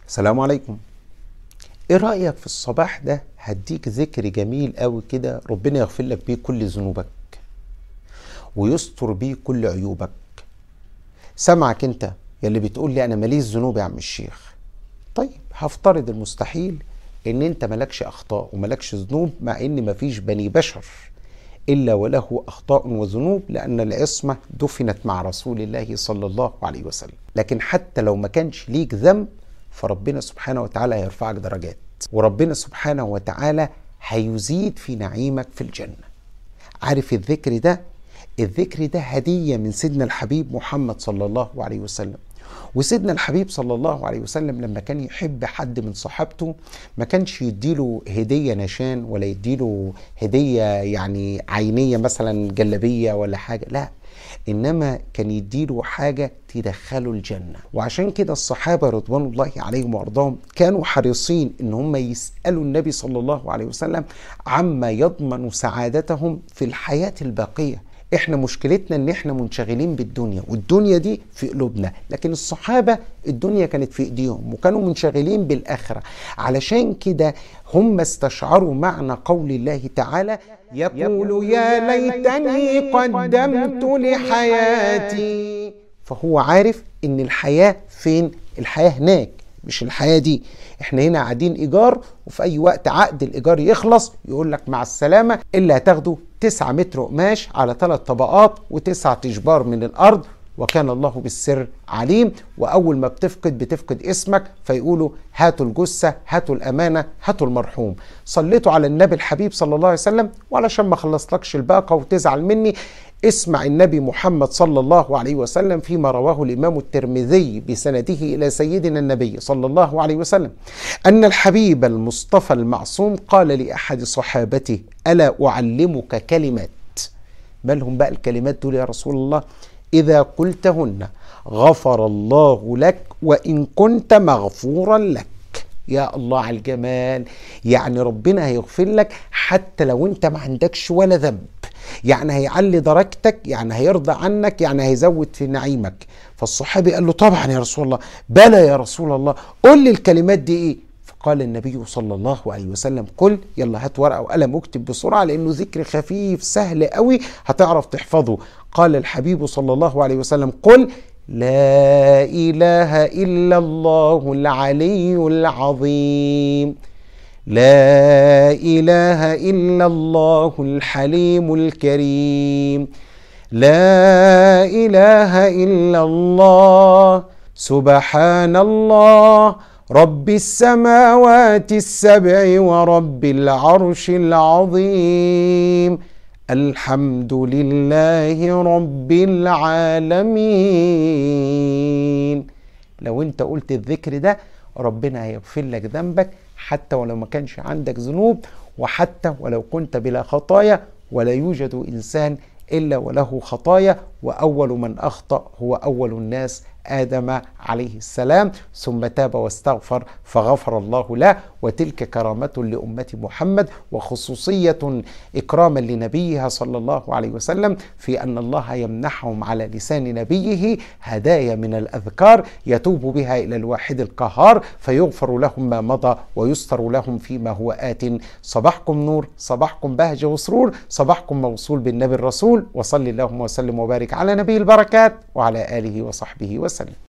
السلام عليكم ايه رأيك في الصباح ده هديك ذكر جميل قوي كده ربنا يغفر لك بيه كل ذنوبك ويستر بيه كل عيوبك سمعك انت يلي بتقول لي انا ماليش ذنوب يا عم الشيخ طيب هفترض المستحيل ان انت مالكش اخطاء ومالكش ذنوب مع ان مفيش بني بشر الا وله اخطاء وذنوب لان العصمه دفنت مع رسول الله صلى الله عليه وسلم لكن حتى لو ما كانش ليك ذنب فربنا سبحانه وتعالى هيرفعك درجات وربنا سبحانه وتعالى هيزيد في نعيمك في الجنه عارف الذكر ده الذكر ده هديه من سيدنا الحبيب محمد صلى الله عليه وسلم وسيدنا الحبيب صلى الله عليه وسلم لما كان يحب حد من صحابته ما كانش يديله هدية نشان ولا يديله هدية يعني عينية مثلا جلبية ولا حاجة لا إنما كان يديله حاجة تدخله الجنة وعشان كده الصحابة رضوان الله عليهم وأرضاهم كانوا حريصين إن هم يسألوا النبي صلى الله عليه وسلم عما يضمن سعادتهم في الحياة الباقية احنا مشكلتنا ان احنا منشغلين بالدنيا والدنيا دي في قلوبنا لكن الصحابة الدنيا كانت في ايديهم وكانوا منشغلين بالاخرة علشان كده هم استشعروا معنى قول الله تعالى يقول يا ليتني قدمت لحياتي فهو عارف ان الحياة فين الحياة هناك مش الحياة دي احنا هنا قاعدين ايجار وفي اي وقت عقد الايجار يخلص يقول لك مع السلامة اللي هتاخده 9 متر قماش على ثلاث طبقات وتسعة اشبار من الارض وكان الله بالسر عليم واول ما بتفقد بتفقد اسمك فيقولوا هاتوا الجثه هاتوا الامانه هاتوا المرحوم صليتوا على النبي الحبيب صلى الله عليه وسلم وعلشان ما خلصلكش الباقه وتزعل مني اسمع النبي محمد صلى الله عليه وسلم فيما رواه الامام الترمذي بسنده الى سيدنا النبي صلى الله عليه وسلم ان الحبيب المصطفى المعصوم قال لاحد صحابته الا اعلمك كلمات ما لهم بقى الكلمات دول يا رسول الله اذا قلتهن غفر الله لك وان كنت مغفورا لك يا الله على الجمال يعني ربنا هيغفر لك حتى لو انت ما عندكش ولا ذنب يعني هيعلي درجتك يعني هيرضى عنك يعني هيزود في نعيمك فالصحابي قال له طبعا يا رسول الله بلى يا رسول الله قل لي الكلمات دي ايه فقال النبي صلى الله عليه وسلم قل يلا هات ورقه وقلم واكتب بسرعه لانه ذكر خفيف سهل قوي هتعرف تحفظه قال الحبيب صلى الله عليه وسلم قل لا اله الا الله العلي العظيم لا اله الا الله الحليم الكريم لا اله الا الله سبحان الله رب السماوات السبع ورب العرش العظيم الحمد لله رب العالمين لو انت قلت الذكر ده ربنا هيغفر لك ذنبك حتى ولو ما كانش عندك ذنوب وحتى ولو كنت بلا خطايا ولا يوجد انسان الا وله خطايا واول من اخطا هو اول الناس ادم عليه السلام ثم تاب واستغفر فغفر الله له وتلك كرامه لامه محمد وخصوصيه اكراما لنبيها صلى الله عليه وسلم في ان الله يمنحهم على لسان نبيه هدايا من الاذكار يتوب بها الى الواحد القهار فيغفر لهم ما مضى ويستر لهم فيما هو ات صباحكم نور صباحكم بهجه وسرور صباحكم موصول بالنبي الرسول وصلي اللهم وسلم وبارك على نبي البركات وعلى اله وصحبه وسلم